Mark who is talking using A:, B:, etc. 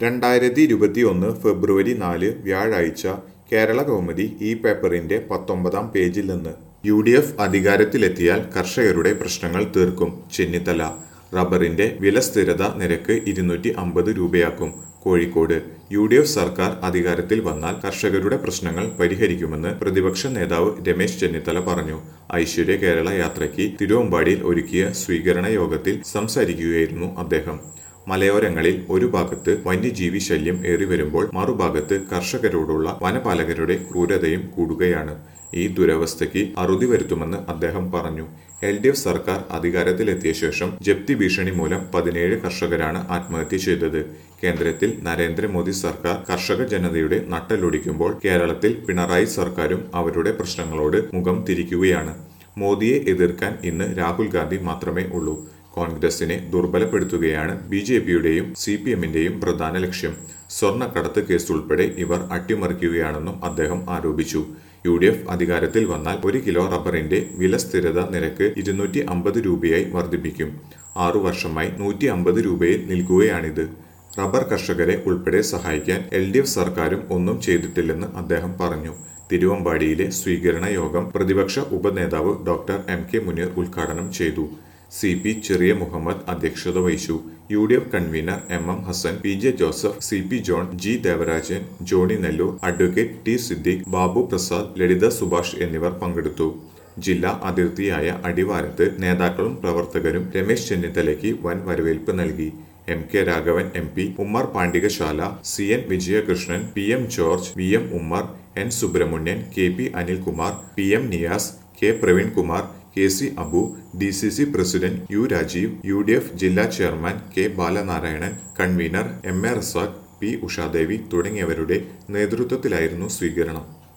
A: രണ്ടായിരത്തി ഇരുപത്തിയൊന്ന് ഫെബ്രുവരി നാല് വ്യാഴാഴ്ച കേരള കൗമുദി ഈ പേപ്പറിന്റെ പത്തൊമ്പതാം പേജിൽ നിന്ന് യു ഡി എഫ് അധികാരത്തിലെത്തിയാൽ കർഷകരുടെ പ്രശ്നങ്ങൾ തീർക്കും ചെന്നിത്തല റബ്ബറിന്റെ വില സ്ഥിരത നിരക്ക് ഇരുന്നൂറ്റി അമ്പത് രൂപയാക്കും കോഴിക്കോട് യു ഡി എഫ് സർക്കാർ അധികാരത്തിൽ വന്നാൽ കർഷകരുടെ പ്രശ്നങ്ങൾ പരിഹരിക്കുമെന്ന് പ്രതിപക്ഷ നേതാവ് രമേശ് ചെന്നിത്തല പറഞ്ഞു ഐശ്വര്യ കേരള യാത്രയ്ക്ക് തിരുവമ്പാടിയിൽ ഒരുക്കിയ സ്വീകരണ യോഗത്തിൽ സംസാരിക്കുകയായിരുന്നു അദ്ദേഹം മലയോരങ്ങളിൽ ഒരു ഭാഗത്ത് വന്യജീവി ശല്യം ഏറി വരുമ്പോൾ മറുഭാഗത്ത് കർഷകരോടുള്ള വനപാലകരുടെ ക്രൂരതയും കൂടുകയാണ് ഈ ദുരവസ്ഥയ്ക്ക് അറുതി വരുത്തുമെന്ന് അദ്ദേഹം പറഞ്ഞു എൽ ഡി എഫ് സർക്കാർ അധികാരത്തിലെത്തിയ ശേഷം ജപ്തി ഭീഷണി മൂലം പതിനേഴ് കർഷകരാണ് ആത്മഹത്യ ചെയ്തത് കേന്ദ്രത്തിൽ നരേന്ദ്രമോദി സർക്കാർ കർഷക ജനതയുടെ നട്ടലൊടിക്കുമ്പോൾ കേരളത്തിൽ പിണറായി സർക്കാരും അവരുടെ പ്രശ്നങ്ങളോട് മുഖം തിരിക്കുകയാണ് മോദിയെ എതിർക്കാൻ ഇന്ന് രാഹുൽ ഗാന്ധി മാത്രമേ ഉള്ളൂ കോൺഗ്രസിനെ ദുർബലപ്പെടുത്തുകയാണ് ബി ജെ പിയുടെയും സി പി എമ്മിന്റെയും പ്രധാന ലക്ഷ്യം സ്വർണ്ണക്കടത്ത് കേസ് ഉൾപ്പെടെ ഇവർ അട്ടിമറിക്കുകയാണെന്നും അദ്ദേഹം ആരോപിച്ചു യു ഡി എഫ് അധികാരത്തിൽ വന്നാൽ ഒരു കിലോ റബ്ബറിന്റെ വില സ്ഥിരത നിരക്ക് ഇരുന്നൂറ്റി അമ്പത് രൂപയായി വർദ്ധിപ്പിക്കും ആറു വർഷമായി നൂറ്റി അമ്പത് രൂപയിൽ നിൽക്കുകയാണിത് റബ്ബർ കർഷകരെ ഉൾപ്പെടെ സഹായിക്കാൻ എൽ ഡി എഫ് സർക്കാരും ഒന്നും ചെയ്തിട്ടില്ലെന്ന് അദ്ദേഹം പറഞ്ഞു തിരുവമ്പാടിയിലെ സ്വീകരണ യോഗം പ്രതിപക്ഷ ഉപനേതാവ് ഡോക്ടർ എം കെ മുനീർ ഉദ്ഘാടനം ചെയ്തു സി പി ചെറിയ മുഹമ്മദ് അധ്യക്ഷത വഹിച്ചു U D F convener M M Hassan P J Joseph C P John G Devarajan Johny Nellore advocate T Siddique Babu Prasad Lalitha Subhash എന്നിവർ പങ്കെടുത്തു ജില്ലാ അതിർത്തിയായ അടിവാരത്ത് നേതാക്കളും പ്രവർത്തകരും രമേശ് ചെന്നിത്തലയ്ക്ക് വൻ വരവേൽപ്പ് നൽകി M K Raghavan M P Ummer Pandikasala C N Vijayakrishnan P M George V M Ummer N Subramanian K P Anilkumar P M Niyas K Praveenkumar K C Abu D C C president U Rajeev U D F ജില്ലാ chairman K Balanarayanan convener M A Razak P Ushadevi തുടങ്ങിയവരുടെ നേതൃത്വത്തിലായിരുന്നു സ്വീകരണം